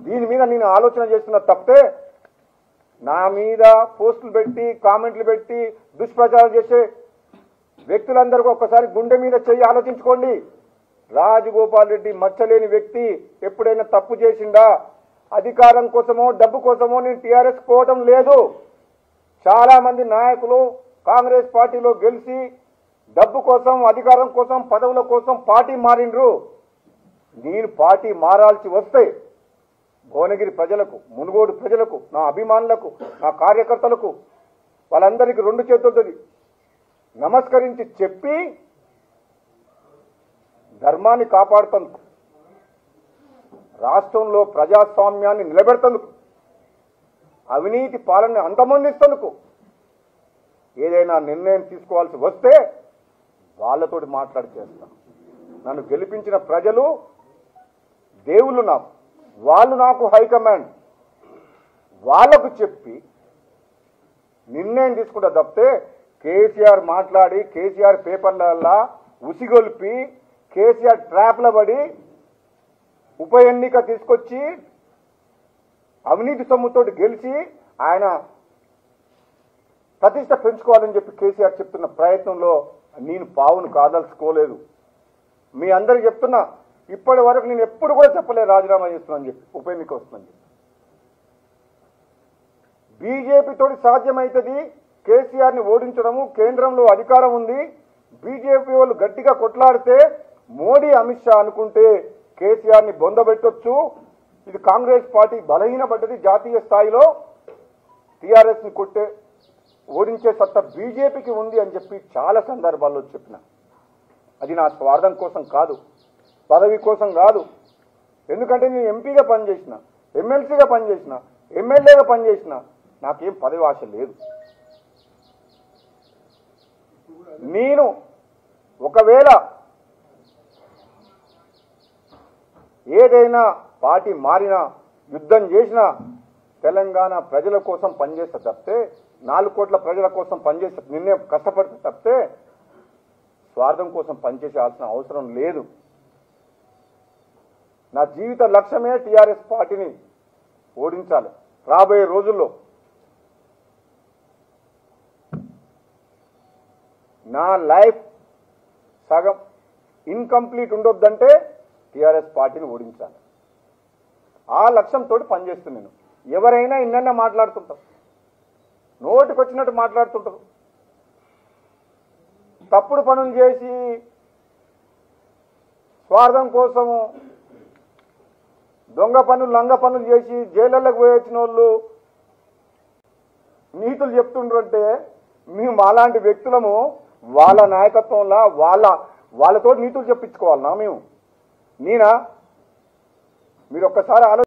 దీని మీద నేను ఆలోచన చేస్తున్న తప్పితే నా మీద పోస్టులు పెట్టి కామెంట్లు పెట్టి దుష్ప్రచారం చేసే వ్యక్తులందరికీ ఒక్కసారి గుండె మీద చెయ్యి ఆలోచించుకోండి రాజగోపాల్ రెడ్డి మచ్చలేని వ్యక్తి ఎప్పుడైనా తప్పు చేసిండా అధికారం కోసమో డబ్బు కోసమో నేను టీఆర్ఎస్ పోవటం లేదు చాలా మంది నాయకులు కాంగ్రెస్ పార్టీలో గెలిచి డబ్బు కోసం అధికారం కోసం పదవుల కోసం పార్టీ మారిండ్రు నేను పార్టీ మారాల్సి వస్తే భువనగిరి ప్రజలకు మునుగోడు ప్రజలకు నా అభిమానులకు నా కార్యకర్తలకు వాళ్ళందరికీ రెండు చేతులతో నమస్కరించి చెప్పి ధర్మాన్ని కాపాడుతందుకు రాష్ట్రంలో ప్రజాస్వామ్యాన్ని నిలబెడుతందుకు అవినీతి పాలన అంతమొందిస్తందుకు ఏదైనా నిర్ణయం తీసుకోవాల్సి వస్తే వాళ్ళతోటి మాట్లాడి చేస్తాను నన్ను గెలిపించిన ప్రజలు దేవుళ్ళు నాకు వాళ్ళు నాకు హైకమాండ్ వాళ్ళకు చెప్పి నిర్ణయం తీసుకుంటా తప్పితే కేసీఆర్ మాట్లాడి కేసీఆర్ పేపర్లల్లా ఉసిగొల్పి కేసీఆర్ ట్రాప్ల పడి ఉప ఎన్నిక తీసుకొచ్చి అవినీతి సొమ్ముతోటి గెలిచి ఆయన ప్రతిష్ట పెంచుకోవాలని చెప్పి కేసీఆర్ చెప్తున్న ప్రయత్నంలో నేను పావును కాదలుచుకోలేదు మీ అందరికి చెప్తున్నా ఇప్పటి వరకు నేను ఎప్పుడు కూడా చెప్పలేదు రాజీనామా చేస్తున్నాను చెప్పి ఉప ఎన్నిక వస్తుందని చెప్పి బీజేపీ తోటి సాధ్యమవుతుంది కేసీఆర్ ని ఓడించడము కేంద్రంలో అధికారం ఉంది బీజేపీ వాళ్ళు గట్టిగా కొట్లాడితే మోడీ అమిత్ షా అనుకుంటే కేసీఆర్ ని బొందబెట్టొచ్చు ఇది కాంగ్రెస్ పార్టీ బలహీనపడ్డది జాతీయ స్థాయిలో టీఆర్ఎస్ ని కొట్టే ఓడించే సత్తా బీజేపీకి ఉంది అని చెప్పి చాలా సందర్భాల్లో చెప్పిన అది నా స్వార్థం కోసం కాదు పదవి కోసం కాదు ఎందుకంటే నేను ఎంపీగా పనిచేసిన ఎమ్మెల్సీగా పనిచేసిన ఎమ్మెల్యేగా పనిచేసిన నాకేం పదవి ఆశ లేదు నేను ఒకవేళ ఏదైనా పార్టీ మారినా యుద్ధం చేసినా తెలంగాణ ప్రజల కోసం పనిచేస్తే తప్పితే నాలుగు కోట్ల ప్రజల కోసం పనిచేస్తే నిన్నే కష్టపడితే తప్పితే స్వార్థం కోసం పనిచేసేయాల్సిన అవసరం లేదు నా జీవిత లక్ష్యమే టీఆర్ఎస్ పార్టీని ఓడించాలి రాబోయే రోజుల్లో నా లైఫ్ సగం ఇన్కంప్లీట్ ఉండొద్దంటే టీఆర్ఎస్ పార్టీని ఓడించాలి ఆ లక్ష్యంతో పనిచేస్తున్నాను ఎవరైనా ఇన్నన్నా మాట్లాడుతుంటారు నోటికి వచ్చినట్టు మాట్లాడుతుంటారు తప్పుడు పనులు చేసి స్వార్థం కోసము దొంగ పనులు లంగ పనులు చేసి జైళ్ళకి పోయి వచ్చిన వాళ్ళు నీతులు చెప్తుండ్రు అంటే మేము అలాంటి వ్యక్తులము వాళ్ళ నాయకత్వంలో వాళ్ళ వాళ్ళతో నీతులు చెప్పించుకోవాలనా మేము నేనా మీరు ఒక్కసారి ఆలోచన